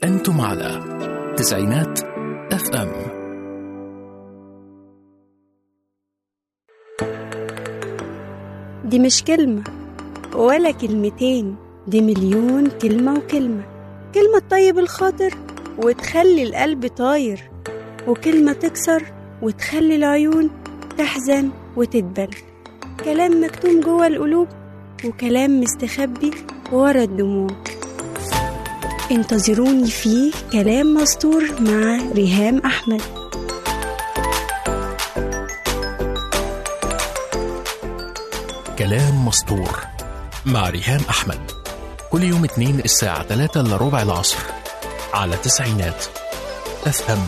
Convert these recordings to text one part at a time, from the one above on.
أنتم على تسعينات اف ام دي مش كلمة ولا كلمتين دي مليون كلمة وكلمة كلمة تطيب الخاطر وتخلي القلب طاير وكلمة تكسر وتخلي العيون تحزن وتدبل كلام مكتوم جوه القلوب وكلام مستخبي ورا الدموع انتظروني فيه كلام مستور مع ريهام أحمد كلام مسطور مع ريهام أحمد كل يوم اثنين الساعة 3 إلا ربع العصر على تسعينات اف ام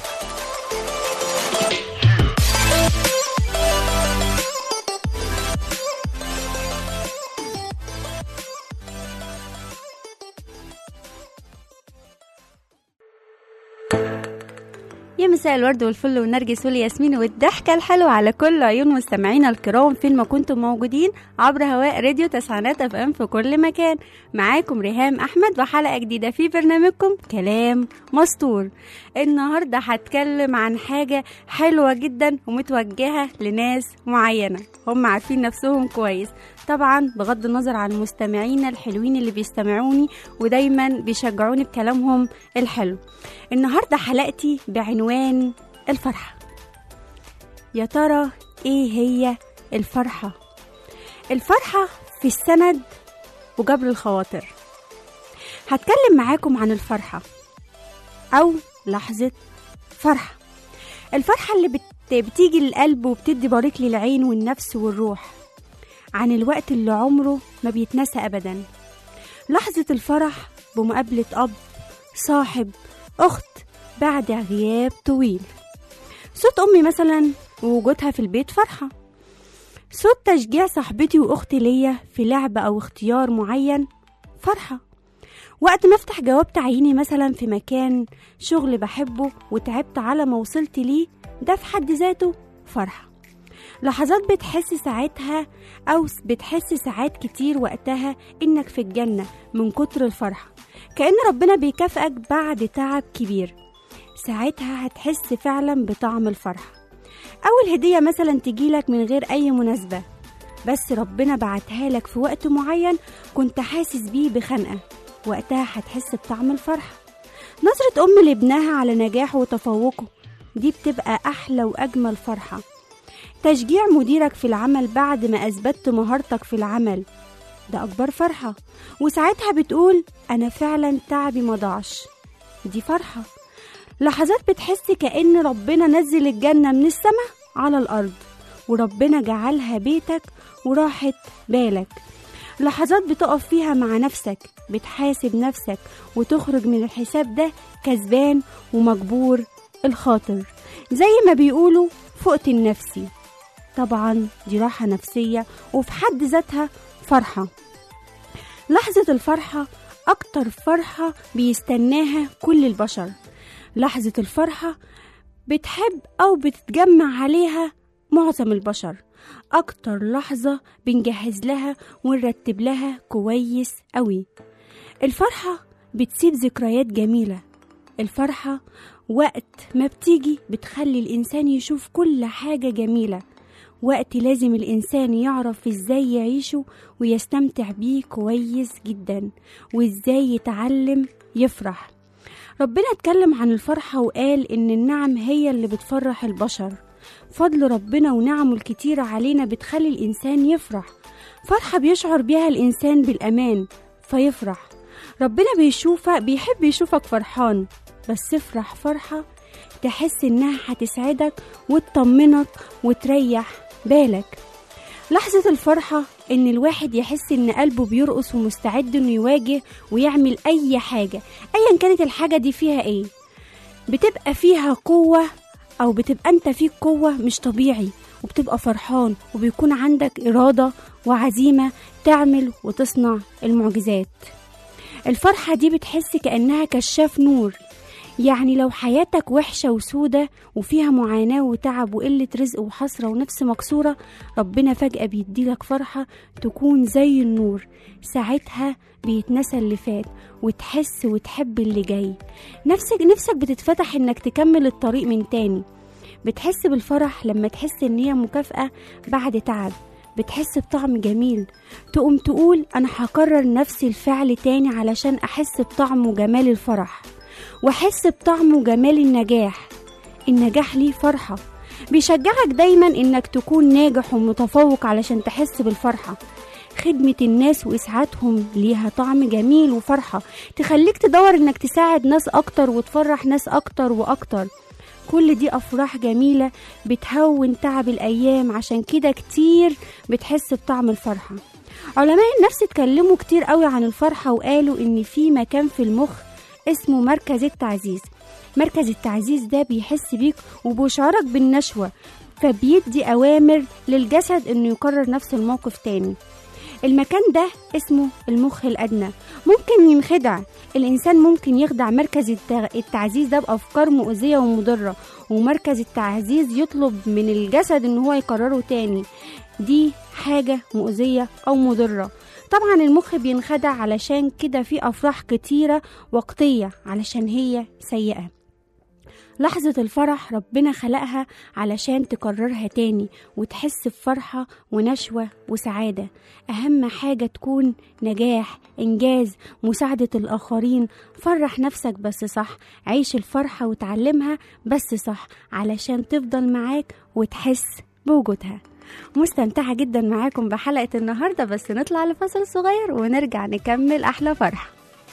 يا مساء الورد والفل والنرجس والياسمين والضحكة الحلوة على كل عيون مستمعينا الكرام فين ما كنتم موجودين عبر هواء راديو تسعينات اف ام في كل مكان معاكم ريهام احمد وحلقة جديدة في برنامجكم كلام مستور النهاردة هتكلم عن حاجة حلوة جدا ومتوجهة لناس معينة هم عارفين نفسهم كويس طبعا بغض النظر عن المستمعين الحلوين اللي بيستمعوني ودايما بيشجعوني بكلامهم الحلو النهاردة حلقتي بعنوان الفرحة يا ترى ايه هي الفرحة الفرحة في السند وجبر الخواطر هتكلم معاكم عن الفرحة أو لحظة فرحة الفرحة اللي بت... بتيجي للقلب وبتدي بريق للعين والنفس والروح عن الوقت اللي عمره ما بيتنسى أبدا لحظة الفرح بمقابلة أب صاحب أخت بعد غياب طويل صوت أمي مثلا ووجودها في البيت فرحة صوت تشجيع صاحبتي وأختي ليا في لعبة أو اختيار معين فرحة وقت ما افتح جواب تعييني مثلا في مكان شغل بحبه وتعبت على ما وصلت ليه ده في حد ذاته فرحة لحظات بتحس ساعتها أو بتحس ساعات كتير وقتها إنك في الجنة من كتر الفرحة كأن ربنا بيكافئك بعد تعب كبير ساعتها هتحس فعلا بطعم الفرحة أول هدية مثلا تجيلك من غير أي مناسبة بس ربنا بعتها لك في وقت معين كنت حاسس بيه بخنقة وقتها هتحس بطعم الفرحة نظرة أم لابنها على نجاحه وتفوقه دي بتبقى أحلى وأجمل فرحة تشجيع مديرك في العمل بعد ما أثبتت مهارتك في العمل ده أكبر فرحة وساعتها بتقول أنا فعلا تعبي ما ضاعش دي فرحة لحظات بتحس كأن ربنا نزل الجنة من السماء على الأرض وربنا جعلها بيتك وراحة بالك لحظات بتقف فيها مع نفسك بتحاسب نفسك وتخرج من الحساب ده كسبان ومجبور الخاطر زي ما بيقولوا فقت النفسي طبعا دي راحة نفسية وفي حد ذاتها فرحة لحظة الفرحة أكتر فرحة بيستناها كل البشر لحظة الفرحة بتحب أو بتتجمع عليها معظم البشر أكتر لحظة بنجهز لها ونرتب لها كويس قوي الفرحة بتسيب ذكريات جميلة الفرحة وقت ما بتيجي بتخلي الإنسان يشوف كل حاجة جميلة وقت لازم الإنسان يعرف إزاي يعيشه ويستمتع بيه كويس جدا وإزاي يتعلم يفرح ربنا اتكلم عن الفرحة وقال إن النعم هي اللي بتفرح البشر فضل ربنا ونعمه الكتيرة علينا بتخلي الإنسان يفرح فرحة بيشعر بيها الإنسان بالأمان فيفرح ربنا بيشوفك بيحب يشوفك فرحان بس افرح فرحة تحس إنها هتسعدك وتطمنك وتريح بالك لحظة الفرحة إن الواحد يحس إن قلبه بيرقص ومستعد إنه يواجه ويعمل أي حاجة أيا كانت الحاجة دي فيها إيه بتبقى فيها قوة أو بتبقى أنت فيك قوة مش طبيعي وبتبقى فرحان وبيكون عندك إرادة وعزيمة تعمل وتصنع المعجزات الفرحة دي بتحس كأنها كشاف نور يعني لو حياتك وحشة وسودة وفيها معاناة وتعب وقلة رزق وحسرة ونفس مكسورة ربنا فجأة بيديلك فرحة تكون زي النور ساعتها بيتنسى اللي فات وتحس وتحب اللي جاي نفسك نفسك بتتفتح انك تكمل الطريق من تاني بتحس بالفرح لما تحس ان هي مكافأة بعد تعب بتحس بطعم جميل تقوم تقول انا هكرر نفس الفعل تاني علشان احس بطعم وجمال الفرح واحس بطعم وجمال النجاح النجاح ليه فرحة بيشجعك دايما انك تكون ناجح ومتفوق علشان تحس بالفرحة خدمة الناس وإسعادهم ليها طعم جميل وفرحة تخليك تدور إنك تساعد ناس أكتر وتفرح ناس أكتر وأكتر كل دي أفراح جميلة بتهون تعب الأيام عشان كده كتير بتحس بطعم الفرحة علماء النفس اتكلموا كتير قوي عن الفرحة وقالوا إن في مكان في المخ اسمه مركز التعزيز مركز التعزيز ده بيحس بيك وبيشعرك بالنشوة فبيدي أوامر للجسد إنه يكرر نفس الموقف تاني المكان ده اسمه المخ الأدنى ممكن ينخدع الإنسان ممكن يخدع مركز الت- التعزيز ده بأفكار مؤذية ومضرة ومركز التعزيز يطلب من الجسد إن هو يكرره تاني دي حاجة مؤذية أو مضرة طبعا المخ بينخدع علشان كده في أفراح كتيرة وقتية علشان هي سيئة لحظة الفرح ربنا خلقها علشان تكررها تاني وتحس بفرحة ونشوة وسعادة أهم حاجة تكون نجاح إنجاز مساعدة الآخرين فرح نفسك بس صح عيش الفرحة وتعلمها بس صح علشان تفضل معاك وتحس بوجودها مستمتعة جدا معاكم بحلقة النهاردة بس نطلع لفصل صغير ونرجع نكمل أحلى فرحة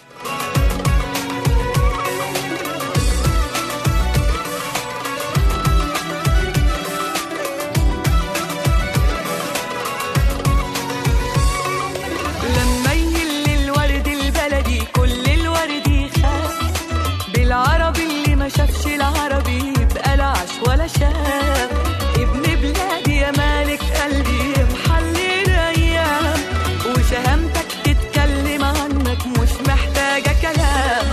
لما يهل الورد البلدي كل الورد يخاف بالعربي اللي ما شافش العربي يبقى لا عاش ولا شاف ابن بلادي يا مالك قلبي محلي الايام وشهامتك تتكلم عنك مش محتاجه كلام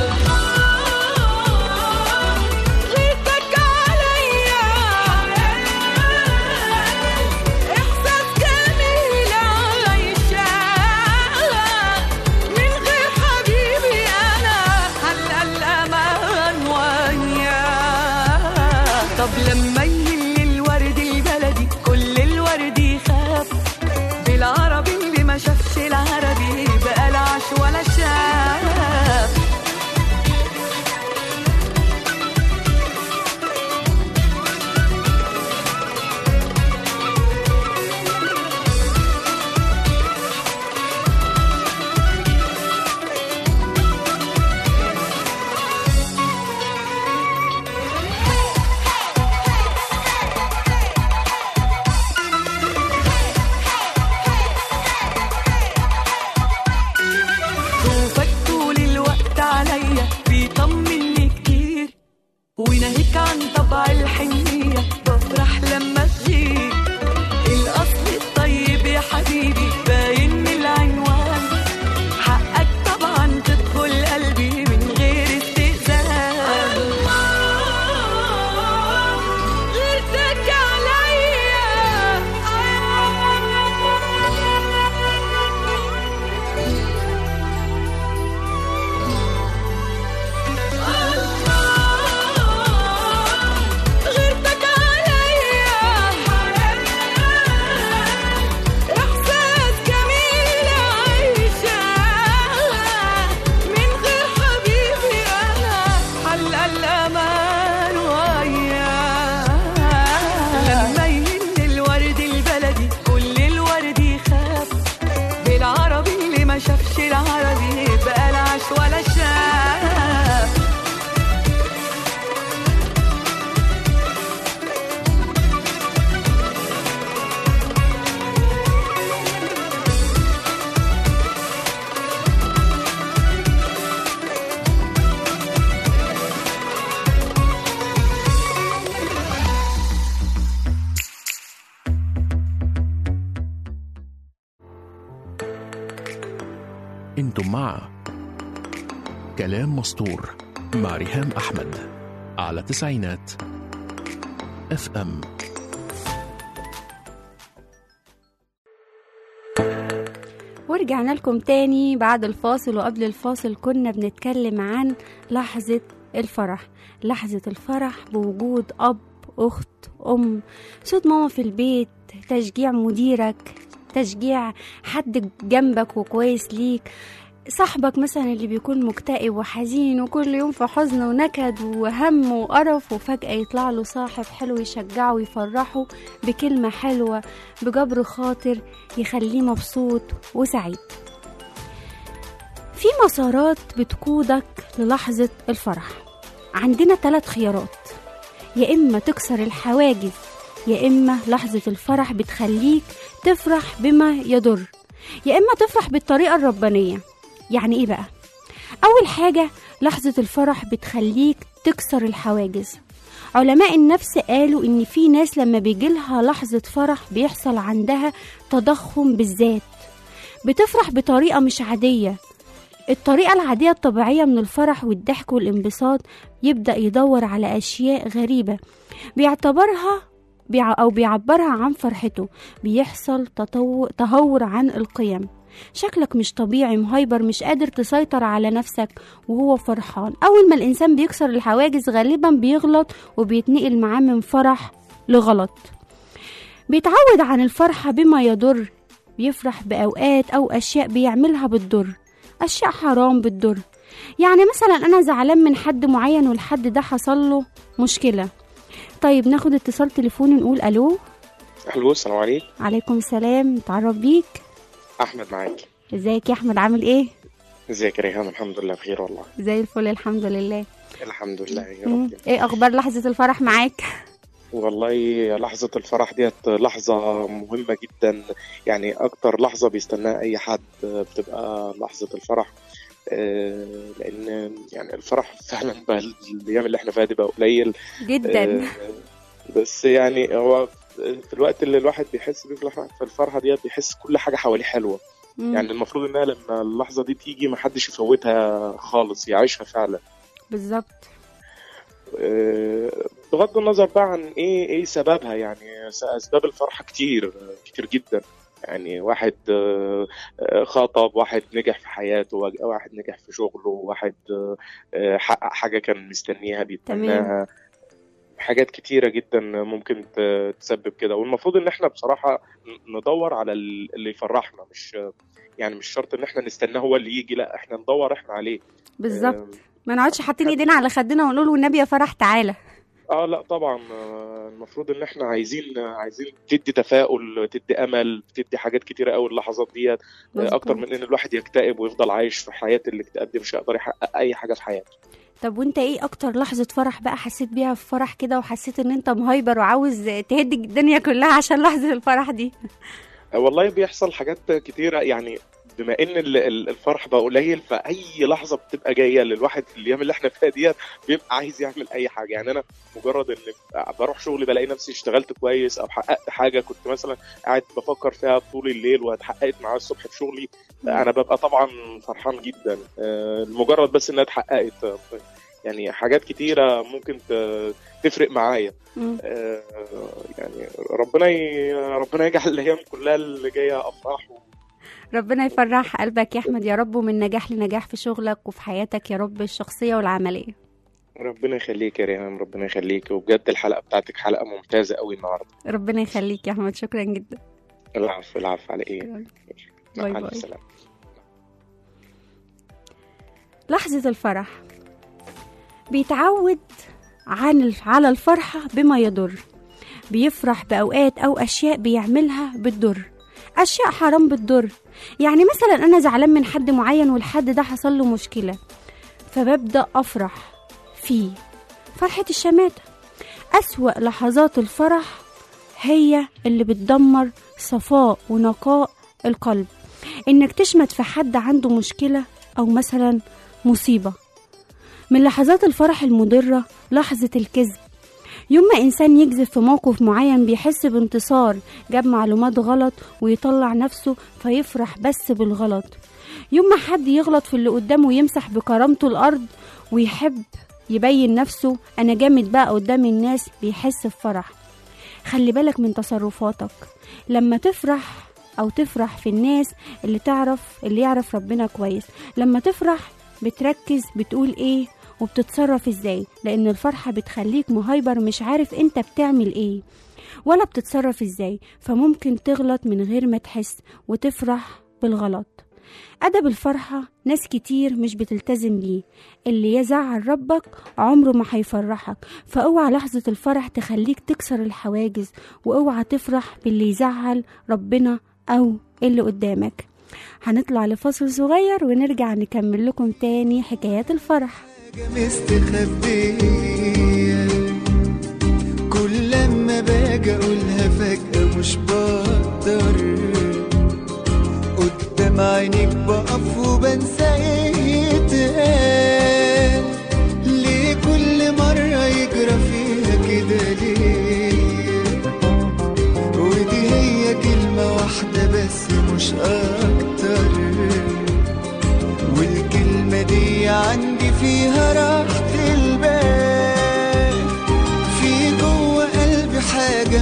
غيرتك عليا إحساس جميل عايشة من غير حبيبي أنا هلا الأمان وياه طب لما يهل الورد البلدي كل الورد يخاف بالعربي اللي ما شافش العربي بقى لا عاش ولا شاف خوفك طول الوقت عليا بيطمني كتير وناهيك عن طبع الحنية بفرح لما تغيب الأصل الطيب يا حبيبي باين من العنوان حقك طبعا تدخل قلبي من غير استئذان غيرتك غيرتك عليا إحساس جميل عايشة من غير حبيبي أنا حل الأمان وياه لما يهل الورد البلدي كل الورد يخاف بالعربي اللي ما شافش العربي بقى لا عاش ولا شاف انتم مع كلام مستور مع ريهام أحمد على تسعينات اف ام ورجعنا لكم تاني بعد الفاصل وقبل الفاصل كنا بنتكلم عن لحظة الفرح لحظة الفرح بوجود أب أخت أم صوت ماما في البيت تشجيع مديرك تشجيع حد جنبك وكويس ليك صاحبك مثلا اللي بيكون مكتئب وحزين وكل يوم في حزن ونكد وهم وقرف وفجأة يطلع له صاحب حلو يشجعه ويفرحه بكلمة حلوة بجبر خاطر يخليه مبسوط وسعيد في مسارات بتقودك للحظة الفرح عندنا ثلاث خيارات يا إما تكسر الحواجز يا إما لحظة الفرح بتخليك تفرح بما يضر يا إما تفرح بالطريقة الربانية يعني إيه بقى؟ أول حاجة لحظة الفرح بتخليك تكسر الحواجز علماء النفس قالوا إن في ناس لما بيجيلها لحظة فرح بيحصل عندها تضخم بالذات بتفرح بطريقة مش عادية الطريقة العادية الطبيعية من الفرح والضحك والانبساط يبدأ يدور على أشياء غريبة بيعتبرها بيع أو بيعبرها عن فرحته بيحصل تطو... تهور عن القيم شكلك مش طبيعي مهايبر مش قادر تسيطر على نفسك وهو فرحان أول ما الإنسان بيكسر الحواجز غالبا بيغلط وبيتنقل معاه من فرح لغلط بيتعود عن الفرحة بما يضر بيفرح بأوقات أو أشياء بيعملها بتضر أشياء حرام بتضر يعني مثلا أنا زعلان من حد معين والحد ده حصل له مشكلة طيب ناخد اتصال تليفوني نقول ألو الو السلام عليكم عليكم السلام نتعرف بيك احمد معاك ازيك يا أحمد عامل ايه ازيك يا ريهام الحمد لله بخير والله زي الفل الحمد لله الحمد لله يا مم. رب ايه أخبار لحظة الفرح معاك والله لحظة الفرح ديت لحظة مهمة جدا يعني أكتر لحظة بيستناها أي حد بتبقى لحظة الفرح آه، لأن يعني الفرح فعلا بقى الأيام اللي احنا فيها دي بقى قليل جدا آه، بس يعني هو في الوقت اللي الواحد بيحس بيه في الفرح- في الفرحة ديت بيحس كل حاجة حواليه حلوة مم. يعني المفروض انها لما اللحظة دي تيجي محدش يفوتها خالص يعيشها فعلا بالظبط آه، بغض النظر بقى عن ايه ايه سببها يعني س- اسباب الفرحه كتير آه، كتير جدا يعني واحد آه، آه، خطب واحد نجح في حياته واج- واحد نجح في شغله واحد آه، آه، حقق حاجه كان مستنيها بيتمناها حاجات كتيره جدا ممكن ت- تسبب كده والمفروض ان احنا بصراحه ن- ندور على ال- اللي يفرحنا مش يعني مش شرط ان احنا نستناه هو اللي يجي لا احنا ندور احنا عليه بالظبط ما نقعدش حاطين ايدينا على خدنا ونقول والنبي يا فرح تعالى اه لا طبعا آه، المفروض ان احنا عايزين عايزين تدي تفاؤل تدي امل تدي حاجات كتيره قوي اللحظات ديت آه، مظبوط. اكتر من ان الواحد يكتئب ويفضل عايش في حياه الاكتئاب دي مش هيقدر يحقق اي حاجه في حياته طب وانت ايه اكتر لحظة فرح بقى حسيت بيها في فرح كده وحسيت ان انت مهايبر وعاوز تهد الدنيا كلها عشان لحظة الفرح دي آه، والله بيحصل حاجات كتيره يعني بما ان ال- ال- الفرح بقى قليل فاي لحظه بتبقى جايه للواحد في الايام اللي احنا فيها ديت بيبقى عايز يعمل اي حاجه يعني انا مجرد ان بروح شغلي بلاقي نفسي اشتغلت كويس او حققت حاجه كنت مثلا قاعد بفكر فيها طول الليل واتحققت معاها الصبح في شغلي انا ببقى طبعا فرحان جدا آه، مجرد بس انها اتحققت آه، يعني حاجات كتيره ممكن ت- تفرق معايا مم. آه، يعني ربنا ي... ربنا يجعل الايام كلها اللي جايه افراح و... ربنا يفرح قلبك يا احمد يا رب ومن نجاح لنجاح في شغلك وفي حياتك يا رب الشخصية والعملية ربنا يخليك يا ريهام ربنا يخليك وبجد الحلقه بتاعتك حلقه ممتازه قوي النهارده ربنا يخليك يا احمد شكرا جدا العفو العفو على ايه باي مع باي. الف سلامه لحظة الفرح بيتعود عن الف- على الفرحة بما يضر بيفرح بأوقات أو أشياء بيعملها بتضر أشياء حرام بتضر يعني مثلا أنا زعلان من حد معين والحد ده حصل له مشكلة فببدأ أفرح فيه فرحة الشماتة أسوأ لحظات الفرح هي اللي بتدمر صفاء ونقاء القلب إنك تشمت في حد عنده مشكلة أو مثلا مصيبة من لحظات الفرح المضرة لحظة الكذب يوم ما إنسان يكذب في موقف معين بيحس بانتصار جاب معلومات غلط ويطلع نفسه فيفرح بس بالغلط يوم ما حد يغلط في اللي قدامه ويمسح بكرامته الأرض ويحب يبين نفسه أنا جامد بقى قدام الناس بيحس بفرح خلي بالك من تصرفاتك لما تفرح أو تفرح في الناس اللي تعرف اللي يعرف ربنا كويس لما تفرح بتركز بتقول ايه وبتتصرف ازاي لان الفرحة بتخليك مهايبر مش عارف انت بتعمل ايه ولا بتتصرف ازاي فممكن تغلط من غير ما تحس وتفرح بالغلط أدب الفرحة ناس كتير مش بتلتزم بيه اللي يزعل ربك عمره ما هيفرحك فاوعى لحظة الفرح تخليك تكسر الحواجز واوعى تفرح باللي يزعل ربنا أو اللي قدامك هنطلع لفاصل صغير ونرجع نكمل لكم تاني حكايات الفرح حاجة مستخبية كل لما باجي اقولها فجأة مش بقدر قدام عينيك بقف وبنسى ايه يتقال ليه كل مرة يجرى فيها كده ليه ودي هي كلمة واحدة بس مش أكتر والكلمة دي عندي فيها راحة البال في جوه قلبي حاجة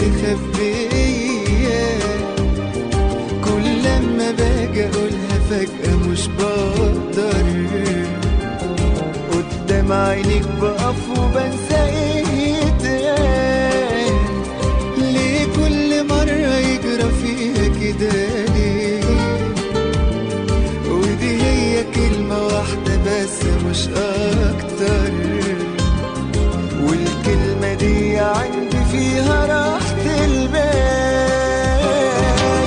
مستخبية كل لما باجي أقولها فجأة مش بقدر قدام عينيك بقف وبنسى ايه يتقال ليه كل مرة يجرى فيها كده ليه ودي هي كلمة واحدة بس مش أكتر والكلمة دي عندي فيها راحة البال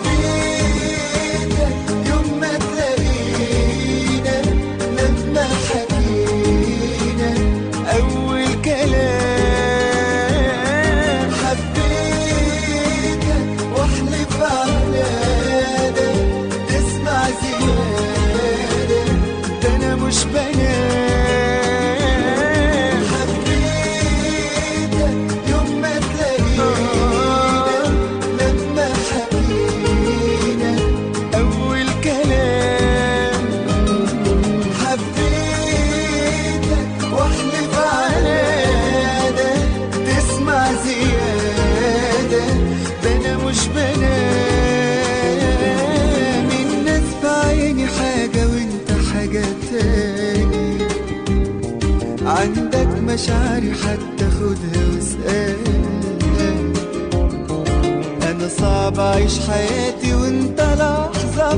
حبيتك يوم ما تلاقينا لما حكينا أول كلام حبيتك واحلف على ده تسمع زيادة ده أنا مش بنام حبيتك يوم ما تلاقينا لما حكينا أول كلام حبيتك واحلف على ده تسمع زيادة ده أنا مش بنام الناس في عيني حاجة وانت حاجة تاني عندك مشاعري حتى خدها واسألها أنا صعب أعيش حياتي وأنت لحظة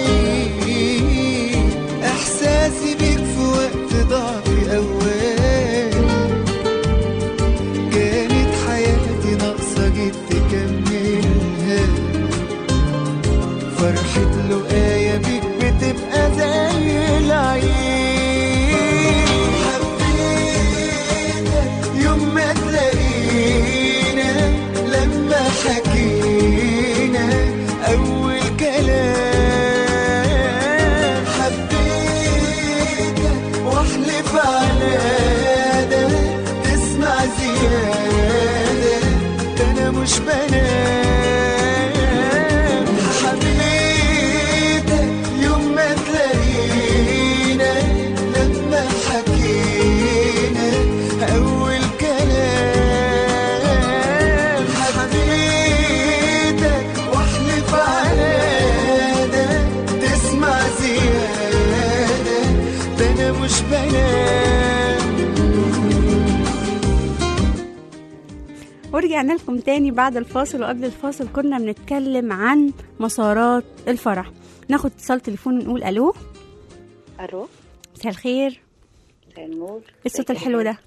بعيد إحساسي بيك في وقت ضعفي أول كانت حياتي ناقصة جيت تكملها فرحة لقايا بيك بتبقى زي العيد حبيتك يوم ما تلاقينا لما حكينا أول كلام حبيتك واحلف على ده تسمع زيادة ده أنا مش بنام حبيتك يوم ما تلاقينا لما حكينا أول كلام حبيتك واحلف على ده تسمع زيادة ده أنا مش بنام ورجعنا لكم تاني بعد الفاصل وقبل الفاصل كنا بنتكلم عن مسارات الفرح ناخد اتصال تليفون ونقول الو الو مساء الخير مساء النور إيه الصوت الحلو ده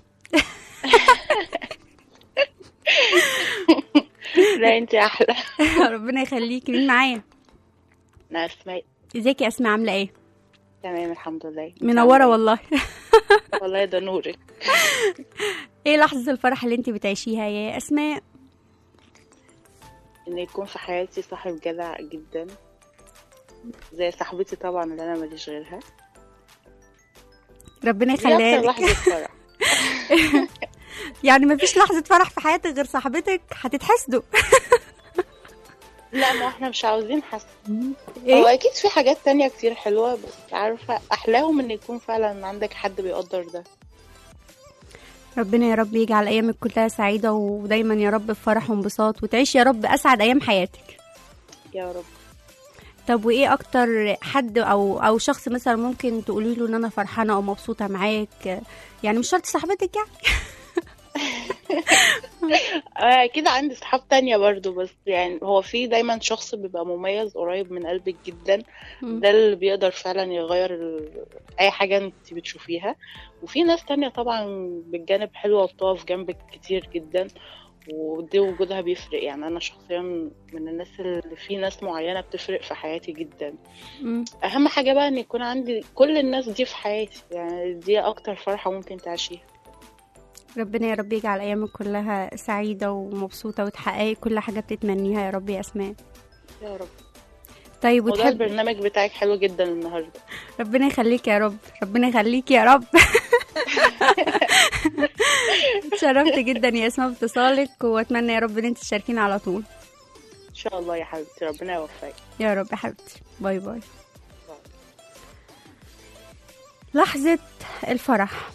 لا انت احلى ربنا يخليكي مين معايا انا اسماء ازيك يا اسماء عامله ايه تمام الحمد لله منوره والله والله ده نورك ايه لحظه الفرح اللي انت بتعيشيها يا اسماء ان يكون في حياتي صاحب جدع جدا زي صاحبتي طبعا اللي انا ماليش غيرها ربنا دي يخليها اكتر لك لحظه فرح يعني مفيش لحظه فرح في حياتك غير صاحبتك هتتحسدوا لا ما احنا مش عاوزين حسن هو ايه اكيد في حاجات تانية كتير حلوة بس عارفة احلاهم ان يكون فعلا عندك حد بيقدر ده ربنا يا رب يجعل ايامك كلها سعيده ودايما يا رب في فرح وانبساط وتعيش يا رب اسعد ايام حياتك يا رب طب وايه اكتر حد او او شخص مثلا ممكن تقولي له ان انا فرحانه او مبسوطه معاك يعني مش شرط صاحبتك يعني آه، اكيد عندي صحاب تانية برضو بس يعني هو في دايما شخص بيبقى مميز قريب من قلبك جدا مم. ده اللي بيقدر فعلا يغير ال... اي حاجة انت بتشوفيها وفي ناس تانية طبعا بالجانب حلوة وبتقف جنبك كتير جدا ودي وجودها بيفرق يعني انا شخصيا من الناس اللي في ناس معينة بتفرق في حياتي جدا مم. اهم حاجة بقى ان يكون عندي كل الناس دي في حياتي يعني دي اكتر فرحة ممكن تعيشيها ربنا يا رب يجعل ايامك كلها سعيده ومبسوطه وتحققي كل حاجه بتتمنيها يا رب يا اسماء يا رب طيب وده وتحب البرنامج بتاعك حلو جدا النهارده ربنا يخليك يا رب ربنا يخليك يا رب اتشرفت جدا يا اسماء باتصالك واتمنى يا رب ان انت تشاركينا على طول ان شاء الله يا حبيبتي ربنا يوفقك يا رب يا حبيبتي باي باي لحظة الفرح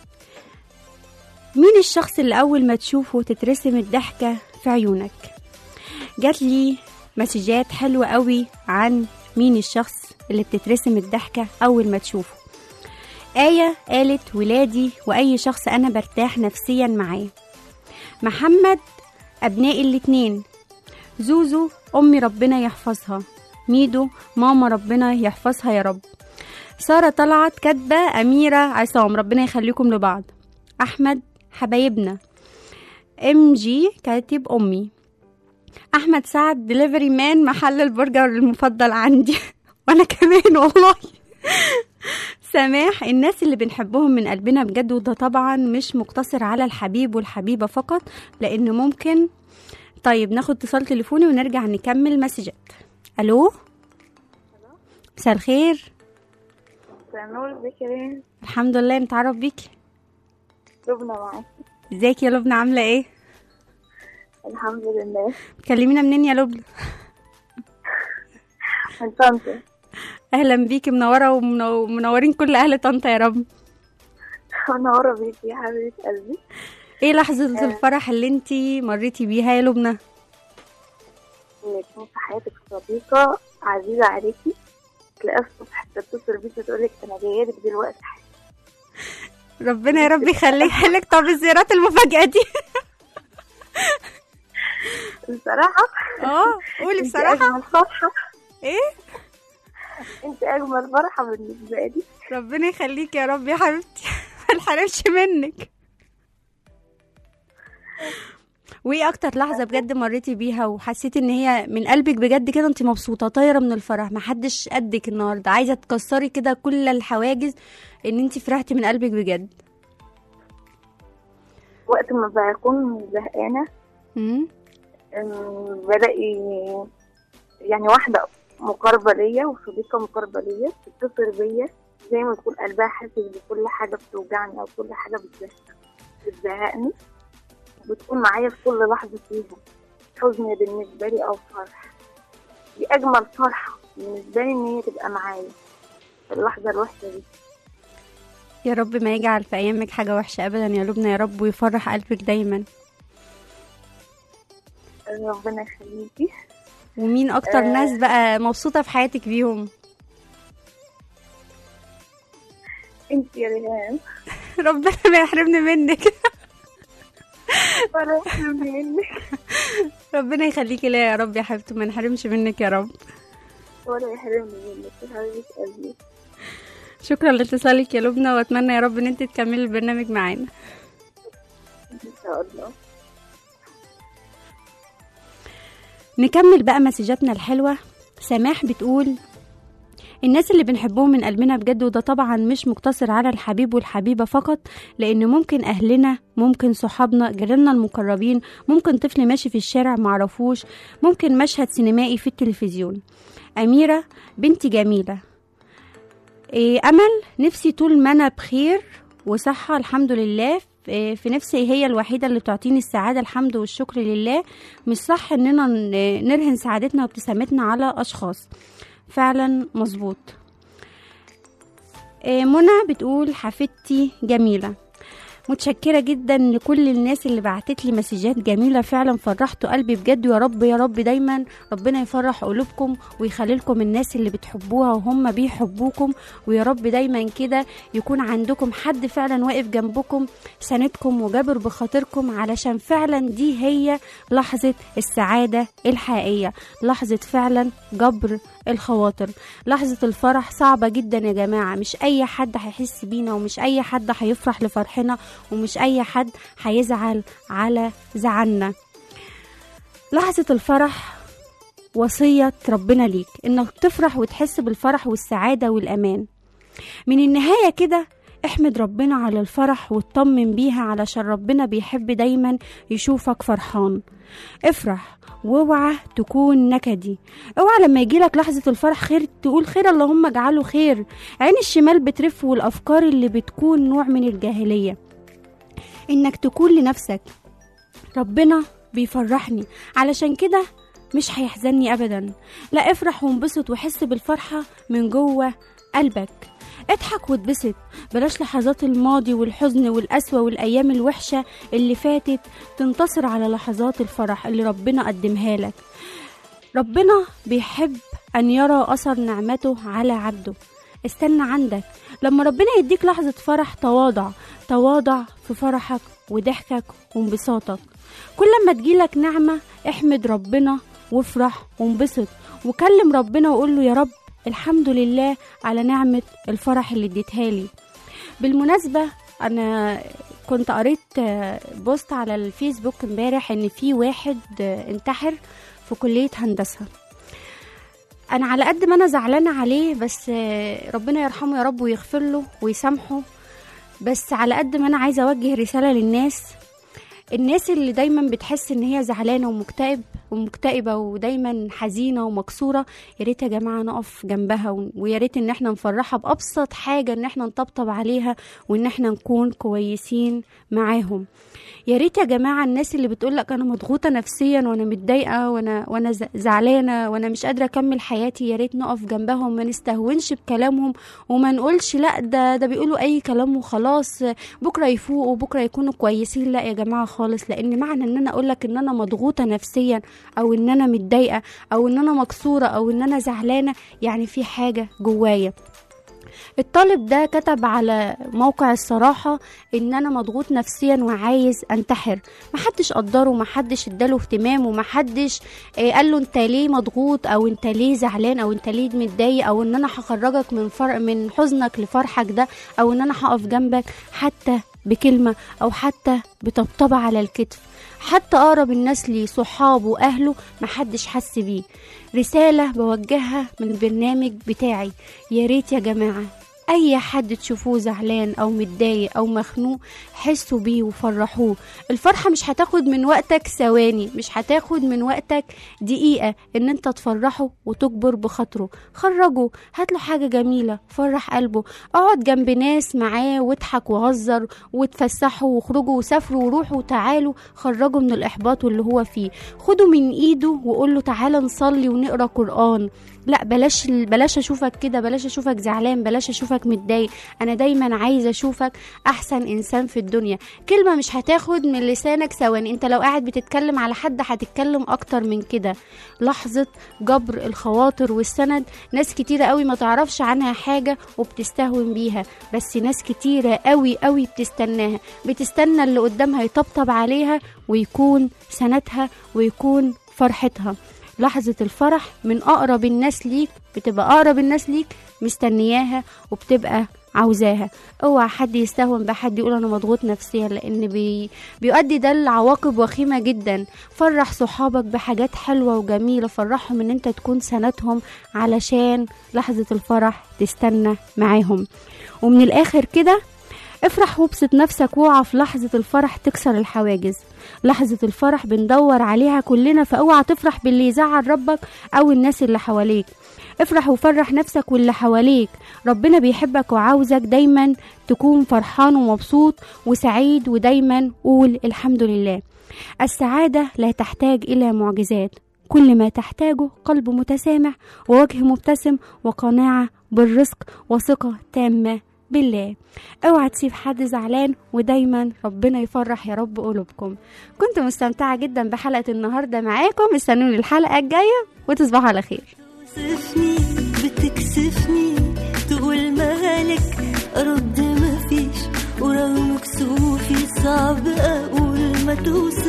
مين الشخص اللي أول ما تشوفه تترسم الضحكة في عيونك جات لي مسجات حلوة قوي عن مين الشخص اللي بتترسم الضحكة أول ما تشوفه آية قالت ولادي وأي شخص أنا برتاح نفسيا معاه محمد أبنائي الاتنين زوزو أمي ربنا يحفظها ميدو ماما ربنا يحفظها يا رب سارة طلعت كاتبة أميرة عصام ربنا يخليكم لبعض أحمد حبايبنا ام جي كاتب أمي أحمد سعد دليفري مان محل البرجر المفضل عندي وأنا كمان والله سماح الناس اللي بنحبهم من قلبنا بجد وده طبعا مش مقتصر على الحبيب والحبيبة فقط لأن ممكن طيب ناخد اتصال تليفوني ونرجع نكمل مسجات الو مساء الخير نور ازيك يا ريم الحمد لله نتعرف بيكي لبنى معاك ازيك يا لبنى عامله ايه الحمد لله تكلمينا منين يا لبنى من طنطا اهلا بيكي منوره ومنورين كل اهل طنطا يا رب منورة بيكي يا حبيبة قلبي ايه لحظه الفرح اللي انتي مريتي بيها يا لبنى ان يكون في حياتك صديقة عزيزة عليكي تلاقيها الصبح تتصل بيكي وتقولك انا جاية لك دلوقتي ربنا يا رب يخليك لك طب الزيارات المفاجاه دي بصراحة اه قولي انت بصراحه اجمل فرحة ايه انت اجمل فرحة بالنسبة لي ربنا يخليك يا رب يا حبيبتي ما نحرمش منك وايه اكتر لحظه بجد مريتي بيها وحسيتي ان هي من قلبك بجد كده انت مبسوطه طايره من الفرح محدش قدك النهارده عايزه تكسري كده كل الحواجز ان انت فرحتي من قلبك بجد وقت ما بكون زهقانة امم أم، بلاقي يعني واحدة مقاربة ليا وصديقة مقاربة ليا تتصل بيا زي ما تكون قلبها حاسس بكل حاجة بتوجعني أو كل حاجة بتزهق- بتزهقني بتكون معايا في كل لحظة فيها حزن بالنسبة لي أو فرح دي أجمل فرحة بالنسبة لي إن هي تبقى معايا في اللحظة الوحشة دي يا رب ما يجعل في ايامك حاجه وحشه ابدا يا لبنى يا رب ويفرح قلبك دايما ربنا يخليكي ومين اكتر آه. ناس بقى مبسوطه في حياتك بيهم انت يا ريهام ربنا ما يحرمني منك ولا يحرمني منك ربنا يخليكي ليا يا رب يا حبيبتي ما نحرمش منك يا رب ولا يحرمني منك يا حبيبة قلبي شكرا لاتصالك يا لبنى واتمنى يا رب ان انت تكملي البرنامج معانا إن شاء الله نكمل بقى مسجاتنا الحلوة سماح بتقول الناس اللي بنحبهم من قلبنا بجد وده طبعا مش مقتصر على الحبيب والحبيبة فقط لأن ممكن أهلنا ممكن صحابنا جيراننا المقربين ممكن طفل ماشي في الشارع معرفوش ممكن مشهد سينمائي في التلفزيون أميرة بنتي جميلة إيه أمل نفسي طول ما أنا بخير وصحة الحمد لله في في نفسي هي الوحيدة اللي بتعطيني السعادة الحمد والشكر لله مش صح اننا ن- نرهن سعادتنا وابتسامتنا على اشخاص فعلا مظبوط آه، منى بتقول حفيدتي جميلة متشكرة جدا لكل الناس اللي بعتت لي مسجات جميلة فعلا فرحتوا قلبي بجد ويا رب يا رب دايما ربنا يفرح قلوبكم ويخلي لكم الناس اللي بتحبوها وهم بيحبوكم ويا رب دايما كده يكون عندكم حد فعلا واقف جنبكم ساندكم وجابر بخاطركم علشان فعلا دي هي لحظة السعادة الحقيقية لحظة فعلا جبر الخواطر لحظة الفرح صعبة جدا يا جماعة مش أي حد هيحس بينا ومش أي حد هيفرح لفرحنا ومش أي حد هيزعل على زعلنا لحظة الفرح وصية ربنا ليك إنك تفرح وتحس بالفرح والسعادة والأمان من النهاية كده احمد ربنا على الفرح واطمن بيها علشان ربنا بيحب دايما يشوفك فرحان افرح واوعى تكون نكدي اوعى لما يجيلك لحظة الفرح خير تقول خير اللهم اجعله خير عين الشمال بترف والافكار اللي بتكون نوع من الجاهلية انك تكون لنفسك ربنا بيفرحني علشان كده مش هيحزنني ابدا لا افرح وانبسط وحس بالفرحة من جوه قلبك اضحك واتبسط بلاش لحظات الماضي والحزن والقسوة والأيام الوحشة اللي فاتت تنتصر على لحظات الفرح اللي ربنا قدمها لك ربنا بيحب أن يرى أثر نعمته على عبده استنى عندك لما ربنا يديك لحظة فرح تواضع تواضع في فرحك وضحكك وانبساطك كل ما تجيلك نعمة احمد ربنا وافرح وانبسط وكلم ربنا وقول له يا رب الحمد لله على نعمة الفرح اللي اديتها لي بالمناسبة أنا كنت قريت آه، بوست على الفيسبوك امبارح ان في واحد آه، انتحر في كلية هندسة انا على قد ما انا زعلانة عليه بس آه، ربنا يرحمه يا رب ويغفر له ويسامحه بس على قد ما انا عايزة اوجه رسالة للناس الناس اللي دايما بتحس ان هي زعلانه ومكتئب ومكتئبه ودايما حزينه ومكسوره يا ريت يا جماعه نقف جنبها ون- ويا ريت ان احنا نفرحها بابسط حاجه ان احنا نطبطب عليها وان احنا نكون كويسين معاهم يا ريت يا جماعه الناس اللي بتقول لك انا مضغوطه نفسيا وانا متضايقه وانا وانا ز- زعلانه وانا مش قادره اكمل حياتي يا ريت نقف جنبهم ما نستهونش بكلامهم وما نقولش لا ده ده بيقولوا اي كلام وخلاص بكره يفوقوا بكره يكونوا كويسين لا يا جماعه خالص لان معنى ان انا اقول لك ان انا مضغوطه نفسيا او ان انا متضايقه او ان انا مكسوره او ان انا زعلانه يعني في حاجه جوايا الطالب ده كتب على موقع الصراحة ان انا مضغوط نفسيا وعايز انتحر محدش قدره محدش اداله اهتمام ومحدش آه، قال له انت ليه مضغوط او انت ليه زعلان او انت ليه متضايق او ان انا هخرجك من فرق من حزنك لفرحك ده او ان انا هقف جنبك حتى بكلمة او حتى بطبطبة على الكتف حتى اقرب الناس لي صحابه واهله محدش حس بيه رسالة بوجهها من البرنامج بتاعي يا ريت يا جماعة اي حد تشوفوه زعلان او متضايق او مخنوق حسوا بيه وفرحوه الفرحة مش هتاخد من وقتك ثواني مش هتاخد من وقتك دقيقة ان انت تفرحه وتجبر بخاطره خرجه هاتله حاجة جميلة فرح قلبه اقعد جنب ناس معاه واضحك وهزر وتفسحوا واخرجوا وسافروا وروحوا وتعالوا خرجوا من الاحباط واللي هو فيه خده من ايده وقول له تعالى نصلي ونقرا قران لا بلاش بلاش اشوفك كده بلاش اشوفك زعلان بلاش اشوفك متضايق انا دايما عايزه اشوفك احسن انسان في الدنيا كلمه مش هتاخد من لسانك ثواني انت لو قاعد بتتكلم على حد هتتكلم اكتر من كده لحظه جبر الخواطر والسند ناس كتيره قوي ما تعرفش عنها حاجه وبتستهون بيها بس ناس كتيره قوي قوي بتستناها بتستنى اللي قدامها يطبطب عليها ويكون سندها ويكون فرحتها لحظة الفرح من أقرب الناس ليك بتبقى أقرب الناس ليك مستنياها وبتبقى عاوزاها اوعى حد يستهون بحد يقول انا مضغوط نفسيا لان بي... بيؤدي ده لعواقب وخيمة جدا فرح صحابك بحاجات حلوة وجميلة فرحهم ان انت تكون سندهم علشان لحظة الفرح تستنى معاهم ومن الاخر كده افرح وابسط نفسك واوعى في لحظة الفرح تكسر الحواجز لحظة الفرح بندور عليها كلنا فاوعى تفرح باللي يزعل ربك أو الناس اللي حواليك افرح وفرح نفسك واللي حواليك ربنا بيحبك وعاوزك دايما تكون فرحان ومبسوط وسعيد ودايما قول الحمد لله السعادة لا تحتاج إلى معجزات كل ما تحتاجه قلب متسامح ووجه مبتسم وقناعة بالرزق وثقة تامة بالله اوعى تسيب حد زعلان ودايما ربنا يفرح يا رب قلوبكم كنت مستمتعة جدا بحلقة النهاردة معاكم استنوني الحلقة الجاية وتصبحوا على خير توصفني بتكسفني تقول مالك رد مفيش ورغم كسوفي صعب اقول ما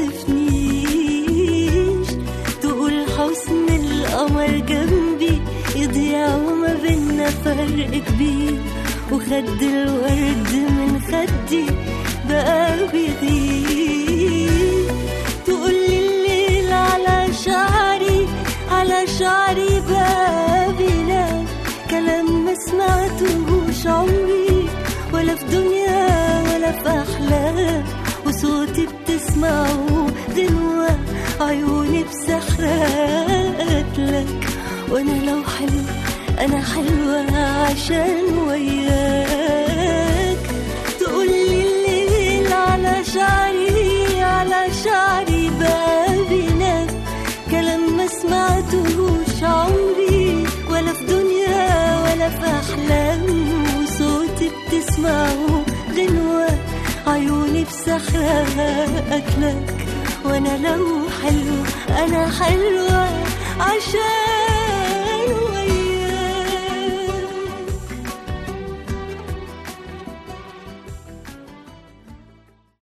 توصفنيش تقول حسن القمر جنبي يضيع وما بينا فرق كبير وخد الورد من خدي بقى بيغير تقولي الليل على شعري على شعري بقى بينام كلام ما سمعتهوش عمري ولا في دنيا ولا في أحلام وصوتي بتسمعه غنوة عيوني بسحرات لك وأنا لو حلو أنا حلوة عشان وياك تقولي الليل على شعري على شعري بقى بينام كلام ما سمعتهوش عمري ولا في دنيا ولا في أحلام وصوتي بتسمعه غنوة عيوني بسحرها أكلك وأنا لو حلو أنا حلوة عشان